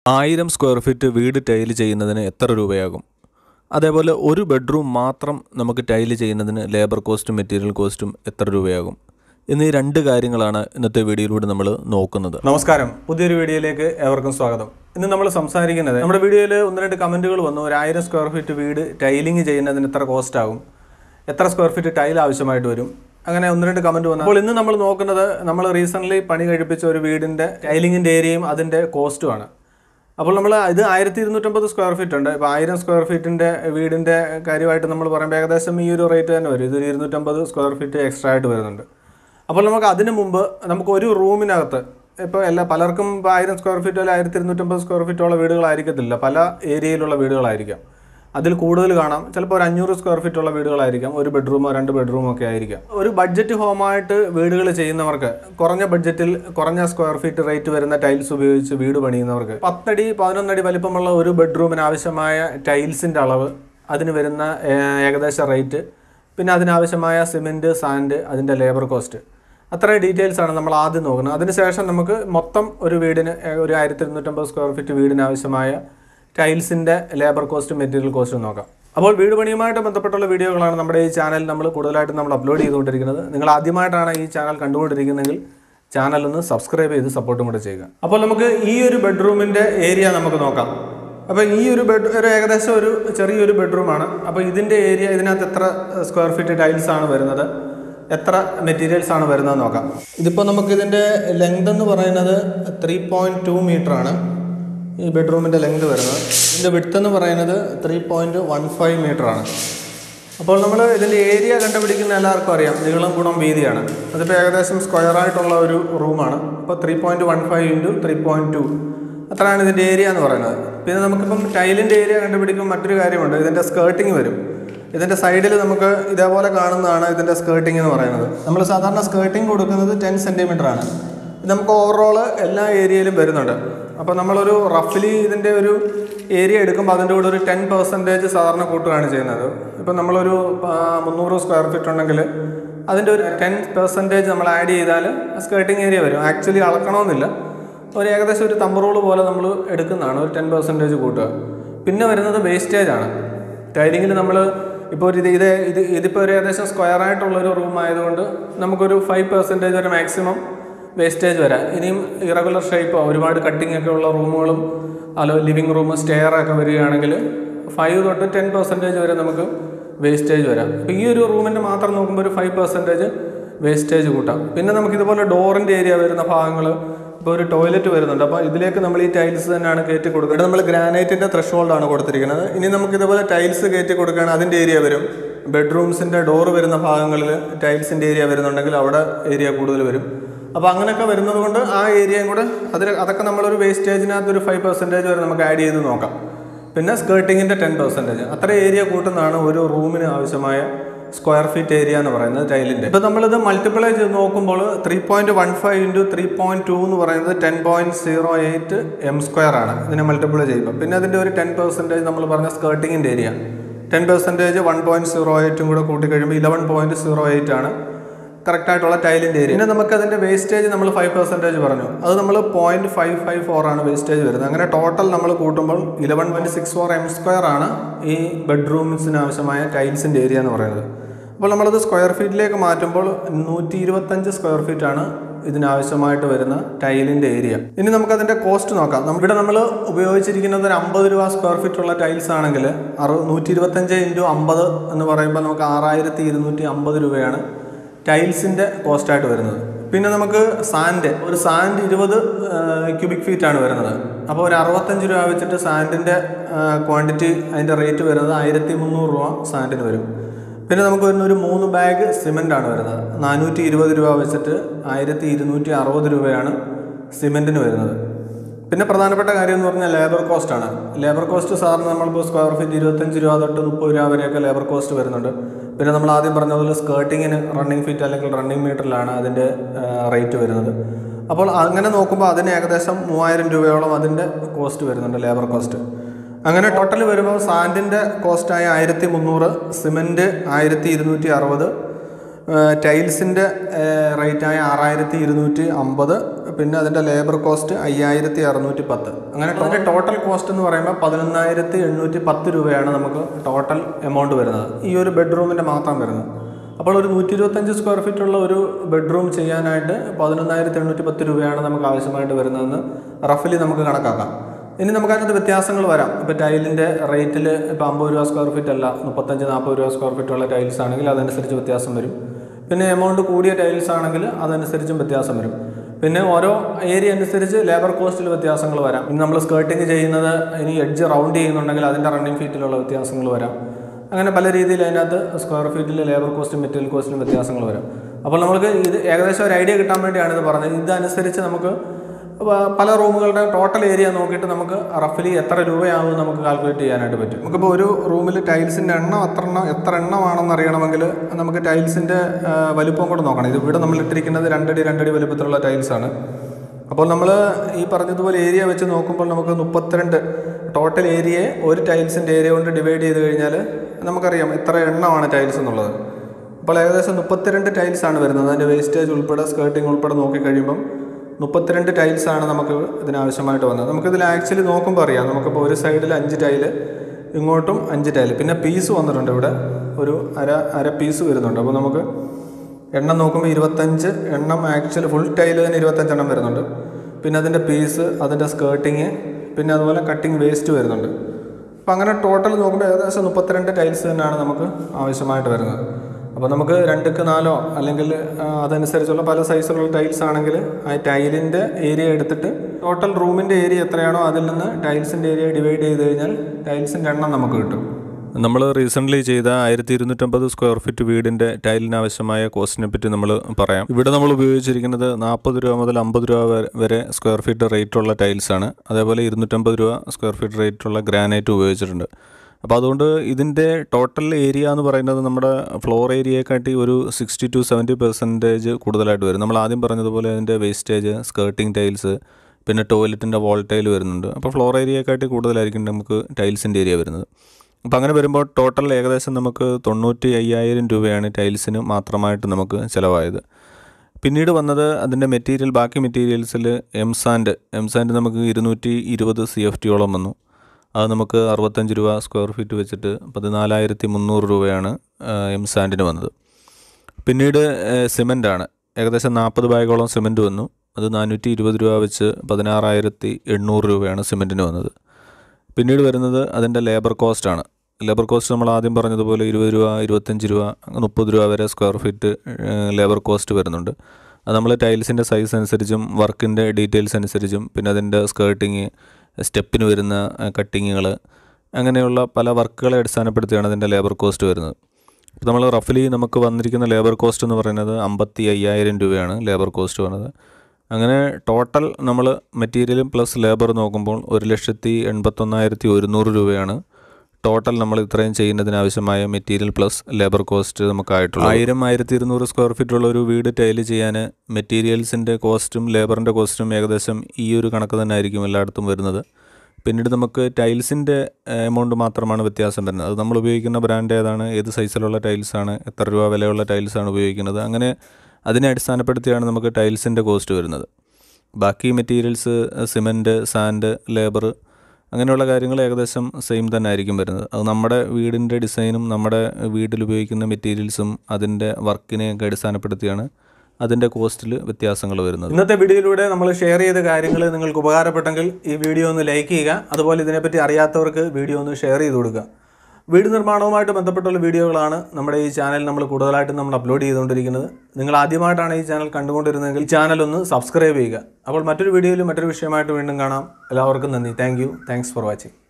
ആയിരം square feet വീട് tile ചെയ്യുന്നതിന് എത്ര രൂപയാകും അതേപോലെ ഒരു ബെഡ്റൂം മാത്രം നമുക്ക് ടൈൽ ചെയ്യുന്നതിന് ലേബർ കോസ്റ്റും മെറ്റീരിയൽ കോസ്റ്റും എത്ര രൂപയാകും എന്നീ രണ്ട് കാര്യങ്ങളാണ് ഇന്നത്തെ വീഡിയോയിലൂടെ നമ്മൾ നോക്കുന്നത് നമസ്കാരം പുതിയൊരു വീഡിയോയിലേക്ക് ഏവർക്കും സ്വാഗതം ഇന്ന് നമ്മൾ സംസാരിക്കുന്നത് നമ്മുടെ വീഡിയോയിൽ ഒന്ന് രണ്ട് കമൻറ്റുകൾ വന്നു ഒരു ആയിരം സ്ക്വയർ ഫീറ്റ് വീട് ടൈലിംഗ് ചെയ്യുന്നതിന് എത്ര കോസ്റ്റ് ആകും എത്ര സ്ക്വയർ ഫീറ്റ് ടൈൽ ആവശ്യമായിട്ട് വരും അങ്ങനെ ഒന്ന് രണ്ട് കമൻറ്റ് വന്നു അപ്പോൾ ഇന്ന് നമ്മൾ നോക്കുന്നത് നമ്മൾ റീസെൻ്റ്ലി പണി കഴിപ്പിച്ച ഒരു വീടിൻ്റെ ടൈലിങ്ങിൻ്റെ ഏരിയയും അതിൻ്റെ കോസ്റ്റുമാണ് അപ്പോൾ നമ്മൾ ഇത് ആയിരത്തി ഇരുന്നൂറ്റമ്പത് സ്ക്വയർ ഫീറ്റ് ഉണ്ട് ഇപ്പോൾ ആയിരം സ്ക്വയർ ഫീറ്റിൻ്റെ വീടിൻ്റെ കാര്യമായിട്ട് നമ്മൾ പറയുമ്പോൾ ഏകദേശം ഈ ഒരു റേറ്റ് തന്നെ വരും ഇത് ഇരുന്നൂറ്റമ്പത് സ്ക്വയർ ഫീറ്റ് എക്സ്ട്രാ ആയിട്ട് വരുന്നുണ്ട് അപ്പോൾ നമുക്ക് അതിന് മുമ്പ് നമുക്ക് ഒരു റൂമിനകത്ത് ഇപ്പോൾ എല്ലാ പലർക്കും ഇപ്പോൾ ആയിരം സ്ക്വയർ ഫീറ്റോ അല്ലെങ്കിൽ ആയിരത്തി ഇരുന്നൂറ്റമ്പത് സ്ക്വയർ ഫീറ്റോളം വീടുകളായിരിക്കത്തില്ല പല ഏരിയയിലുള്ള വീടുകളായിരിക്കാം അതിൽ കൂടുതൽ കാണാം ചിലപ്പോൾ ഒരു അഞ്ഞൂറ് സ്ക്വയർ ഫീറ്റ് ഉള്ള വീടുകളായിരിക്കാം ഒരു ബെഡ്റൂമോ രണ്ട് ബെഡ്റൂമോ ഒക്കെ ആയിരിക്കാം ഒരു ബഡ്ജറ്റ് ഹോമായിട്ട് വീടുകൾ ചെയ്യുന്നവർക്ക് കുറഞ്ഞ ബഡ്ജറ്റിൽ കുറഞ്ഞ സ്ക്വയർ ഫീറ്റ് റേറ്റ് വരുന്ന ടൈൽസ് ഉപയോഗിച്ച് വീട് പണിയുന്നവർക്ക് പത്തടി പതിനൊന്നടി വലിപ്പമുള്ള ഒരു ബെഡ്റൂമിന് ആവശ്യമായ ടൈൽസിൻ്റെ അളവ് അതിന് വരുന്ന ഏഹ്, ഏകദേശ റേറ്റ് പിന്നെ അതിനാവശ്യമായ സിമെൻറ്റ് സാൻഡ് അതിൻ്റെ ലേബർ കോസ്റ്റ് അത്ര ഡീറ്റെയിൽസ് ആണ് നമ്മൾ ആദ്യം നോക്കുന്നത് അതിനുശേഷം നമുക്ക് മൊത്തം ഒരു വീടിന് ഏഹ്, ഒരു ആയിരത്തി ഇരുന്നൂറ്റമ്പത് സ്ക്വയർ ഫീറ്റ് വീടിന് ആവശ്യമായ ടൈൽസിൻ്റെ ലേബർ കോസ്റ്റും മെറ്റീരിയൽ കോസ്റ്റും നോക്കാം അപ്പോൾ വീട് പണിയുമായിട്ട് ബന്ധപ്പെട്ടുള്ള വീഡിയോകളാണ് നമ്മുടെ ഈ ചാനൽ നമ്മൾ കൂടുതലായിട്ട് നമ്മൾ അപ്ലോഡ് ചെയ്തുകൊണ്ടിരിക്കുന്നത് നിങ്ങൾ ആദ്യമായിട്ടാണ് ഈ ചാനൽ കണ്ടുകൊണ്ടിരിക്കുന്നതെങ്കിൽ ചാനൽ ഒന്ന് സബ്സ്ക്രൈബ് ചെയ്ത് സപ്പോർട്ടും കൂടെ ചെയ്യുക അപ്പോൾ നമുക്ക് ഈ ഒരു ബെഡ്റൂമിൻ്റെ ഏരിയ നമുക്ക് നോക്കാം അപ്പോൾ ഈ ഒരു ബെഡ് ഒരു ഏകദേശം ഒരു ചെറിയൊരു ബെഡ്റൂമാണ് അപ്പോൾ ഇതിൻ്റെ ഏരിയ ഇതിനകത്ത് എത്ര സ്ക്വയർ ഫീറ്റ് ടൈൽസ് ആണ് വരുന്നത് എത്ര മെറ്റീരിയൽസ് ആണ് വരുന്നത് നോക്കാം ഇതിപ്പോൾ നമുക്ക് ഇതിൻ്റെ ലെങ്ത് എന്ന് പറയുന്നത് ത്രീ പോയിൻറ്റ് ടു മീറ്റർ ആണ് ഈ ബെഡ്റൂമിൻ്റെ ലെങ്ത് വരുന്നത് ഇതിൻ്റെ വിട്ത് എന്ന് പറയുന്നത് three point one five metre ആണ് അപ്പോൾ നമ്മൾ ഇതിൻ്റെ ഏരിയ കണ്ടുപിടിക്കുന്ന എല്ലാവർക്കും അറിയാം നീളം ഗുണം വീതിയാണ് അതിപ്പോൾ ഏകദേശം സ്ക്വയർ ആയിട്ടുള്ള ഒരു റൂമാണ് അപ്പോൾ three point one five into three point two അത്രയാണ് ഇതിൻ്റെ ഏരിയ എന്ന് പറയുന്നത് പിന്നെ നമുക്കിപ്പം ടൈലിൻ്റെ ഏരിയ കണ്ടുപിടിക്കുമ്പോൾ മറ്റൊരു കാര്യമുണ്ട് ഇതിൻ്റെ സ്കേർട്ടിങ് വരും ഇതിൻ്റെ സൈഡിൽ നമുക്ക് ഇതേപോലെ കാണുന്നതാണ് ഇതിൻ്റെ സ്കേർട്ടിംഗ് എന്ന് പറയുന്നത് നമ്മൾ സാധാരണ സ്കേർട്ടിംഗ് കൊടുക്കുന്നത് ടെൻ സെൻറ്റിമീറ്റർ ആണ് ഇത് നമുക്ക് ഓവറോൾ എല്ലാ ഏരിയയിലും വരുന്നുണ്ട് അപ്പോൾ നമ്മളൊരു റഫ്ലി ഇതിൻ്റെ ഒരു ഏരിയ എടുക്കുമ്പോൾ അതിൻ്റെ കൂടെ ഒരു ടെൻ പെർസെൻറ്റേജ് സാധാരണ കൂട്ടുകയാണ് ചെയ്യുന്നത് ഇപ്പം നമ്മളൊരു ആ, മുന്നൂറ് സ്ക്വയർ ഫീറ്റ് ഉണ്ടെങ്കിൽ അതിൻ്റെ ഒരു ടെൻ പെർസെൻറ്റേജ് നമ്മൾ ആഡ് ചെയ്താൽ സ്കേർട്ടിംഗ് ഏരിയ വരും ആക്ച്വലി അളക്കണമെന്നില്ല ഒരു ഏകദേശം ഒരു തമ്പ് റൂള് പോലെ നമ്മൾ എടുക്കുന്നതാണ് ഒരു ടെൻ പെർസെൻറ്റേജ് കൂട്ടുക പിന്നെ വരുന്നത് വേസ്റ്റേജ് ആണ് ടൈലിങ്ങിൽ നമ്മൾ ഇപ്പോൾ ഒരു ഇത് ഇത് ഇത് ഇതിപ്പോൾ ഒരു ഏകദേശം സ്ക്വയർ ആയിട്ടുള്ള ഒരു റൂം ആയതുകൊണ്ട് നമുക്കൊരു ഫൈവ് പെർസെൻറ്റേജ് വരെ മാക്സിമം വേസ്റ്റേജ് വരാം ഇനിയും ഇറഗുലർ ഷേപ്പോ ഒരുപാട് കട്ടിംഗ് ഒക്കെ ഉള്ള റൂമുകളും അല്ലോ ലിവിങ് റൂം സ്റ്റെയർ ഒക്കെ വരികയാണെങ്കിൽ ഫൈവ് തൊട്ട് ടെൻ പെർസെൻറ്റേജ് വരെ നമുക്ക് വേസ്റ്റേജ് വരാം അപ്പോൾ ഈ ഒരു റൂമിൻ്റെ മാത്രം നോക്കുമ്പോൾ ഒരു ഫൈവ് പെർസെൻറ്റേജ് വേസ്റ്റേജ് കൂട്ടാം പിന്നെ നമുക്ക് ഇതുപോലെ ഡോറിൻ്റെ ഏരിയ വരുന്ന ഭാഗങ്ങൾ ഇപ്പോൾ ഒരു ടോയ്ലറ്റ് വരുന്നുണ്ട് അപ്പോൾ ഇതിലേക്ക് നമ്മൾ ഈ ടൈൽസ് തന്നെയാണ് കയറ്റി കൊടുക്കുന്നത് നമ്മൾ ഗ്രാനൈറ്റിൻ്റെ ത്രഷോൾഡാണ് കൊടുത്തിരിക്കുന്നത് ഇനി നമുക്ക് ഇതുപോലെ ടൈൽസ് കയറ്റി കൊടുക്കുകയാണ് അതിൻ്റെ ഏരിയ വരും ബെഡ്റൂംസിൻ്റെ ഡോറ് വരുന്ന ഭാഗങ്ങളിൽ ടൈൽസിൻ്റെ ഏരിയ വരുന്നുണ്ടെങ്കിൽ അവിടെ ഏരിയ കൂടുതൽ വരും അപ്പോൾ അങ്ങനെയൊക്കെ വരുന്നത് കൊണ്ട് ആ ഏരിയയും കൂടെ അതിൽ അതൊക്കെ നമ്മളൊരു വേസ്റ്റേജിനകത്ത് ഒരു ഫൈവ് പെർസെൻറ്റേജ് വരെ നമുക്ക് ആഡ് ചെയ്ത് നോക്കാം പിന്നെ സ്കേർട്ടിങ്ങിൻ്റെ ടെൻ പെർസെൻറ്റേജ് അത്ര ഏരിയ കൂട്ടുന്നതാണ് ഒരു റൂമിന് ആവശ്യമായ സ്ക്വയർ ഫീറ്റ് ഏരിയ എന്ന് പറയുന്നത് ടൈലിൻ്റെ ഇപ്പോൾ നമ്മളിത് മൾട്ടിപ്ലൈ ചെയ്ത് നോക്കുമ്പോൾ three point one five into three point two എന്ന് പറയുന്നത് ten point zero eight M square ആണ് ഇതിനെ മൾട്ടിപ്ലൈ ചെയ്യുമ്പോൾ പിന്നെ അതിൻ്റെ ഒരു ടെൻ പെർസെൻറ്റേജ് നമ്മൾ പറഞ്ഞ സ്കേർട്ടിങ്ങിൻ്റെ area ten percentage one point zero എയ്റ്റും കൂടെ കൂട്ടി കഴിയുമ്പോൾ ഇലവൻ പോയിൻറ്റ് സീറോ എയ്റ്റ് ആണ് കറക്റ്റ് ആയിട്ടുള്ള ടൈലിൻ്റെ ഏരിയ പിന്നെ നമുക്ക് അതിൻ്റെ വേസ്റ്റേജ് നമ്മൾ ഫൈവ് പെർസെൻറ്റേജ് പറഞ്ഞു അത് നമ്മൾ പോയിൻറ്റ് ഫൈവ് ഫൈവ് ഫോർ ആണ് വേസ്റ്റേജ് വരുന്നത് അങ്ങനെ ടോട്ടൽ നമ്മൾ കൂട്ടുമ്പോൾ eleven point six four M square ആണ് ഈ ബെഡ്റൂംസിന് ആവശ്യമായ ടൈൽസിൻ്റെ ഏരിയ എന്ന് പറയുന്നത് അപ്പോൾ നമ്മളത് സ്ക്വയർ ഫീറ്റിലേക്ക് മാറ്റുമ്പോൾ നൂറ്റി ഇരുപത്തഞ്ച് സ്ക്വയർ ഫീറ്റ് ആണ് ഇതിനാവശ്യമായിട്ട് വരുന്ന ടൈലിൻ്റെ ഏരിയ ഇനി നമുക്ക് അതിൻ്റെ കോസ്റ്റ് നോക്കാം നമ്മ- ഇവിടെ നമ്മൾ ഉപയോഗിച്ചിരിക്കുന്നത് ഒരു അമ്പത് രൂപ സ്ക്വയർ ഫീറ്റ് ഉള്ള ടൈൽസ് ആണെങ്കിൽ അറു നൂറ്റി ഇരുപത്തഞ്ച് ഇൻറ്റു അമ്പത് എന്ന് പറയുമ്പോൾ നമുക്ക് ആറായിരത്തി ഇരുന്നൂറ്റി അമ്പത് രൂപയാണ് ടൈൽസിൻ്റെ കോസ്റ്റായിട്ട് വരുന്നത് പിന്നെ നമുക്ക് സാൻഡ് ഒരു സാൻഡ് ഇരുപത് ക്യൂബിക് ഫീറ്റ് ആണ് വരുന്നത് അപ്പോൾ ഒരു അറുപത്തഞ്ച് രൂപ വെച്ചിട്ട് സാൻഡിൻ്റെ ക്വാണ്ടിറ്റി അതിൻ്റെ റേറ്റ് വരുന്നത് ആയിരത്തി മുന്നൂറ് രൂപ സാൻഡിന് വരും പിന്നെ നമുക്ക് വരുന്ന ഒരു മൂന്ന് ബാഗ് സിമെൻ്റ് ആണ് വരുന്നത് നാനൂറ്റി ഇരുപത് രൂപ വെച്ചിട്ട് ആയിരത്തി ഇരുന്നൂറ്റി അറുപത് രൂപയാണ് സിമെൻറ്റിന് വരുന്നത് പിന്നെ പ്രധാനപ്പെട്ട കാര്യം എന്ന് പറഞ്ഞാൽ ലേബർ കോസ്റ്റ് ആണ് ലേബർ കോസ്റ്റ് സാറിന് നമ്മളിപ്പോൾ സ്ക്വയർ ഫീറ്റ് ഇരുപത്തഞ്ച് രൂപ തൊട്ട് മുപ്പത് രൂപ വരെയൊക്കെ ലേബർ കോസ്റ്റ് വരുന്നുണ്ട് പിന്നെ നമ്മൾ ആദ്യം പറഞ്ഞതുപോലെ സ്കേർട്ടിങ്ങിന് റണ്ണിങ് ഫീറ്റ് അല്ലെങ്കിൽ റണ്ണിങ് മീറ്ററിലാണ് അതിൻ്റെ റേറ്റ് വരുന്നത് അപ്പോൾ അങ്ങനെ നോക്കുമ്പോൾ അതിന് ഏകദേശം മൂവായിരം രൂപയോളം അതിൻ്റെ കോസ്റ്റ് വരുന്നുണ്ട് ലേബർ കോസ്റ്റ് അങ്ങനെ ടോട്ടൽ വരുമ്പോൾ സാൻഡിൻ്റെ കോസ്റ്റായ ആയിരത്തി മുന്നൂറ് സിമെൻറ്റ് ആയിരത്തി ഇരുന്നൂറ്റി അറുപത് ടൈൽസിൻ്റെ റേറ്റായ ആറായിരത്തി ഇരുന്നൂറ്റി അമ്പത് പിന്നെ അതിൻ്റെ ലേബർ കോസ്റ്റ് അയ്യായിരത്തി അറുന്നൂറ്റി പത്ത് അങ്ങനെ അതിൻ്റെ ടോട്ടൽ കോസ്റ്റ് എന്ന് പറയുമ്പോൾ പതിനൊന്നായിരത്തി എണ്ണൂറ്റി പത്ത് രൂപയാണ് നമുക്ക് ടോട്ടൽ എമൗണ്ട് വരുന്നത് ഈ ഒരു ബെഡ്റൂമിൻ്റെ മാത്രം വരുന്നത് അപ്പോൾ ഒരു നൂറ്റി ഇരുപത്തഞ്ച് സ്ക്വയർ ഫീറ്റ് ഉള്ള ഒരു ബെഡ്റൂം ചെയ്യാനായിട്ട് പതിനൊന്നായിരത്തി എണ്ണൂറ്റി പത്ത് രൂപയാണ് നമുക്ക് ആവശ്യമായിട്ട് വരുന്നതെന്ന് റഫലി നമുക്ക് കണക്കാക്കാം ഇനി നമുക്ക് അതിനകത്ത് വ്യത്യാസങ്ങൾ വരാം ഇപ്പോൾ ടൈലിൻ്റെ റേറ്റിൽ ഇപ്പോൾ അമ്പത് രൂപ സ്ക്വയർ ഫീറ്റ് അല്ല മുപ്പത്തഞ്ച് നാൽപ്പത് രൂപ സ്ക്വയർ ഫീറ്റ് ഉള്ള ടൈൽസ് ആണെങ്കിൽ അതനുസരിച്ച് വ്യത്യാസം വരും പിന്നെ എമൗണ്ട് കൂടിയ ടൈൽസ് ആണെങ്കിൽ അതനുസരിച്ചും വ്യത്യാസം വരും പിന്നെ ഓരോ ഏരിയ അനുസരിച്ച് ലേബർ കോസ്റ്റിൽ വ്യത്യാസങ്ങൾ വരാം ഇനി നമ്മൾ സ്കേർട്ടിങ് ചെയ്യുന്നത് ഇനി എഡ്ജ് റൗണ്ട് ചെയ്യുന്നുണ്ടെങ്കിൽ അതിൻ്റെ റണ്ണിങ് ഫീറ്റിലുള്ള വ്യത്യാസങ്ങൾ വരാം അങ്ങനെ പല രീതിയിൽ അതിനകത്ത് സ്ക്വയർ ഫീറ്റിൽ ലേബർ കോസ്റ്റും മെറ്റീരിയൽ കോസ്റ്റിലും വ്യത്യാസങ്ങൾ വരും അപ്പോൾ നമുക്ക് ഇത് ഏകദേശം ഒരു ഐഡിയ കിട്ടാൻ വേണ്ടിയാണ് ഇത് പറഞ്ഞത് ഇതനുസരിച്ച് നമുക്ക് പ- പല റൂമുകളുടെ ടോട്ടൽ ഏരിയ നോക്കിയിട്ട് നമുക്ക് റഫലി എത്ര രൂപയാവും നമുക്ക് കാൽക്കുലേറ്റ് ചെയ്യാനായിട്ട് പറ്റും നമുക്കിപ്പോൾ ഒരു റൂമിൽ ടൈൽസിൻ്റെ എണ്ണം എത്ര എണ്ണം എത്ര എണ്ണമാണെന്ന് അറിയണമെങ്കിൽ നമുക്ക് ടൈൽസിൻ്റെ വലുപ്പം കൂടെ നോക്കണം ഇത് ഇവിടെ നമ്മൾ ഇട്ടിരിക്കുന്നത് രണ്ടടി രണ്ടടി വലുപ്പത്തിലുള്ള ടൈൽസാണ് അപ്പോൾ നമ്മൾ ഈ പറഞ്ഞതുപോലെ ഏരിയ വെച്ച് നോക്കുമ്പോൾ നമുക്ക് മുപ്പത്തിരണ്ട് ടോട്ടൽ ഏരിയയെ ഒരു ടൈൽസിൻ്റെ ഏരിയ കൊണ്ട് ഡിവൈഡ് ചെയ്ത് കഴിഞ്ഞാൽ നമുക്കറിയാം എത്ര എണ്ണമാണ് ടൈൽസ് എന്നുള്ളത് അപ്പോൾ ഏകദേശം മുപ്പത്തിരണ്ട് ടൈൽസ് ആണ് വരുന്നത് അതിൻ്റെ വേസ്റ്റേജ് ഉൾപ്പെടെ സ്കേർട്ടിങ് ഉൾപ്പെടെ നോക്കിക്കഴിയുമ്പം മുപ്പത്തിരണ്ട് ടൈൽസ് ആണ് നമുക്ക് ഇതിനാവശ്യമായിട്ട് വന്നത് നമുക്കിതിൽ ആക്ച്വലി നോക്കുമ്പോൾ അറിയാം നമുക്കിപ്പോൾ ഒരു സൈഡിൽ അഞ്ച് ടൈല് ഇങ്ങോട്ടും അഞ്ച് ടൈല് പിന്നെ പീസ് വന്നിട്ടുണ്ട് ഇവിടെ ഒരു അര അര പീസ് വരുന്നുണ്ട് അപ്പോൾ നമുക്ക് എണ്ണം നോക്കുമ്പോൾ ഇരുപത്തഞ്ച് എണ്ണം ആക്ച്വലി ഫുൾ ടൈല് തന്നെ ഇരുപത്തഞ്ചെണ്ണം വരുന്നുണ്ട് പിന്നെ അതിൻ്റെ പീസ് അതിൻ്റെ സ്കേർട്ടിങ് പിന്നെ അതുപോലെ കട്ടിങ് വേസ്റ്റ് വരുന്നുണ്ട് അപ്പോൾ അങ്ങനെ ടോട്ടൽ നോക്കുമ്പോൾ ഏകദേശം മുപ്പത്തിരണ്ട് ടൈൽസ് തന്നെയാണ് നമുക്ക് ആവശ്യമായിട്ട് വരുന്നത് അപ്പോൾ നമുക്ക് രണ്ടുക്ക് നാലോ അല്ലെങ്കിൽ ആ, അതനുസരിച്ചുള്ള പല സൈസിലുള്ള ടൈൽസ് ആണെങ്കിൽ ആ ടൈലിൻ്റെ ഏരിയ എടുത്തിട്ട് ടോട്ടൽ റൂമിൻ്റെ ഏരിയ എത്രയാണോ അതിൽ നിന്ന് ടൈൽസിൻ്റെ ഏരിയ ഡിവൈഡ് ചെയ്ത് കഴിഞ്ഞാൽ ടൈൽസിൻ്റെ എണ്ണം നമുക്ക് കിട്ടും നമ്മൾ റീസെൻ്റ്ലി ചെയ്ത ആയിരത്തി ഇരുന്നൂറ്റമ്പത് സ്ക്വയർ ഫീറ്റ് വീടിൻ്റെ ടൈലിന് ആവശ്യമായ കോസ്റ്റിനെ പറ്റി നമ്മൾ പറയാം ഇവിടെ നമ്മൾ ഉപയോഗിച്ചിരിക്കുന്നത് നാൽപ്പത് രൂപ മുതൽ അമ്പത് രൂപ വരെ- വരെ സ്ക്വയർ ഫീറ്റ് റേറ്റുള്ള ടൈൽസാണ് അതേപോലെ ഇരുന്നൂറ്റമ്പത് രൂപ സ്ക്വയർ ഫീറ്റ് റേറ്റുള്ള ഗ്രാനൈറ്റ് ഉപയോഗിച്ചിട്ടുണ്ട് അപ്പോൾ അതുകൊണ്ട് ഇതിൻ്റെ ടോട്ടൽ ഏരിയ എന്ന് പറയുന്നത് നമ്മുടെ ഫ്ലോർ ഏരിയയെക്കാട്ടി ഒരു സിക്സ്റ്റി ടു സെവൻറ്റി പെർസെൻറ്റേജ് കൂടുതലായിട്ട് വരും നമ്മൾ ആദ്യം പറഞ്ഞതുപോലെ അതിൻ്റെ വേസ്റ്റേജ് സ്കേർട്ടിങ് ടൈൽസ് പിന്നെ ടോയ്ലറ്റിൻ്റെ വാൾ ടൈൽ വരുന്നുണ്ട് അപ്പോൾ ഫ്ലോർ ഏരിയയെക്കാട്ടി കൂടുതലായിരിക്കും നമുക്ക് ടൈൽസിൻ്റെ ഏരിയ വരുന്നത് അപ്പോൾ അങ്ങനെ വരുമ്പോൾ ടോട്ടൽ ഏകദേശം നമുക്ക് തൊണ്ണൂറ്റി അയ്യായിരം രൂപയാണ് ടൈൽസിന് മാത്രമായിട്ട് നമുക്ക് ചിലവായത് പിന്നീട് വന്നത് അതിൻ്റെ മെറ്റീരിയൽ ബാക്കി മെറ്റീരിയൽസിൽ എം സാൻഡ് എം സാൻഡ് നമുക്ക് ഇരുന്നൂറ്റി ഇരുപത് സി എഫ് ടിയോളം വന്നു അത് നമുക്ക് അറുപത്തഞ്ച് രൂപ സ്ക്വയർ ഫീറ്റ് വെച്ചിട്ട് പതിനാലായിരത്തി മുന്നൂറ് രൂപയാണ് ആ, എം സാൻഡിന് വന്നത് പിന്നീട് സിമൻ്റാണ് ഏകദേശം നാൽപ്പത് ബാഗോളം സിമൻറ്റ് വന്നു അത് നാനൂറ്റി ഇരുപത് രൂപ വെച്ച് പതിനാറായിരത്തി എണ്ണൂറ് രൂപയാണ് സിമൻറ്റിന് വന്നത് പിന്നീട് വരുന്നത് അതിൻ്റെ ലേബർ കോസ്റ്റാണ് ലേബർ കോസ്റ്റ് നമ്മൾ ആദ്യം പറഞ്ഞതുപോലെ ഇരുപത് രൂപ ഇരുപത്തഞ്ച് രൂപ മുപ്പത് രൂപ വരെ സ്ക്വയർ ഫീറ്റ് ലേബർ കോസ്റ്റ് വരുന്നുണ്ട് അത് നമ്മൾ ടൈൽസിൻ്റെ സൈസ് അനുസരിച്ചും വർക്കിൻ്റെ ഡീറ്റെയിൽസ് അനുസരിച്ചും പിന്നെ അതിൻ്റെ സ്കേർട്ടിങ് സ്റ്റെപ്പിന് വരുന്ന കട്ടിങ്ങുകൾ അങ്ങനെയുള്ള പല വർക്കുകളെ അടിസ്ഥാനപ്പെടുത്തിയാണ് അതിൻ്റെ ലേബർ കോസ്റ്റ് വരുന്നത് അപ്പോൾ നമ്മൾ റഫലി നമുക്ക് വന്നിരിക്കുന്ന ലേബർ കോസ്റ്റ് എന്ന് പറയുന്നത് അമ്പത്തി അയ്യായിരം രൂപയാണ് ലേബർ കോസ്റ്റ് വന്നത് അങ്ങനെ ടോട്ടൽ നമ്മൾ മെറ്റീരിയലും പ്ലസ് ലേബർ നോക്കുമ്പോൾ ഒരു ലക്ഷത്തി എൺപത്തൊന്നായിരത്തി ഒരുന്നൂറ് രൂപയാണ് ടോട്ടൽ നമ്മൾ ഇത്രയും ചെയ്യുന്നതിന് ആവശ്യമായ മെറ്റീരിയൽ പ്ലസ് ലേബർ കോസ്റ്റ് നമുക്കായിട്ടുള്ളൂ ആയിരം ആയിരത്തി ഇരുന്നൂറ് സ്ക്വയർ ഫീറ്റ് ഉള്ള ഒരു വീട് ടൈല് ചെയ്യാൻ മെറ്റീരിയൽസിൻ്റെ കോസ്റ്റും ലേബറിൻ്റെ കോസ്റ്റും ഏകദേശം ഈ ഒരു കണക്ക് തന്നെ ആയിരിക്കും എല്ലായിടത്തും വരുന്നത് പിന്നീട് നമുക്ക് ടൈൽസിൻ്റെ എമൗണ്ട് മാത്രമാണ് വ്യത്യാസം വരുന്നത് അത് നമ്മൾ ഉപയോഗിക്കുന്ന ബ്രാൻഡ് ഏതാണ് ഏത് സൈസിലുള്ള ടൈൽസാണ് എത്ര രൂപ വിലയുള്ള ടൈൽസാണ് ഉപയോഗിക്കുന്നത് അങ്ങനെ അതിനെ അടിസ്ഥാനപ്പെടുത്തിയാണ് നമുക്ക് ടൈൽസിൻ്റെ കോസ്റ്റ് വരുന്നത് ബാക്കി മെറ്റീരിയൽസ് സിമൻറ്റ് സാൻഡ് ലേബർ അങ്ങനെയുള്ള കാര്യങ്ങൾ ഏകദേശം സെയിം തന്നെ ആയിരിക്കും വരുന്നത് അത് നമ്മുടെ വീടിൻ്റെ ഡിസൈനും നമ്മുടെ വീട്ടിൽ ഉപയോഗിക്കുന്ന മെറ്റീരിയൽസും അതിൻ്റെ വർക്കിനെയൊക്കെ അടിസ്ഥാനപ്പെടുത്തിയാണ് അതിൻ്റെ കോസ്റ്റിൽ വ്യത്യാസങ്ങൾ വരുന്നത് ഇന്നത്തെ വീഡിയോയിലൂടെ നമ്മൾ ഷെയർ ചെയ്ത കാര്യങ്ങൾ നിങ്ങൾക്ക് ഉപകാരപ്പെട്ടെങ്കിൽ ഈ വീഡിയോ ഒന്ന് ലൈക്ക് ചെയ്യുക അതുപോലെ ഇതിനെപ്പറ്റി അറിയാത്തവർക്ക് വീഡിയോ ഒന്ന് ഷെയർ ചെയ്ത് കൊടുക്കുക വീട് നിർമ്മാണവുമായിട്ട് ബന്ധപ്പെട്ടുള്ള വീഡിയോകളാണ് നമ്മുടെ ഈ ചാനൽ നമ്മൾ കൂടുതലായിട്ടും നമ്മൾ അപ്ലോഡ് ചെയ്തുകൊണ്ടിരിക്കുന്നത് നിങ്ങൾ ആദ്യമായിട്ടാണ് ഈ ചാനൽ കണ്ടുകൊണ്ടിരുന്നതെങ്കിൽ ഈ ചാനൽ ഒന്ന് സബ്സ്ക്രൈബ് ചെയ്യുക അപ്പോൾ മറ്റൊരു വീഡിയോയിൽ മറ്റൊരു വിഷയമായിട്ട് വീണ്ടും കാണാം എല്ലാവർക്കും നന്ദി thank you thanks for watching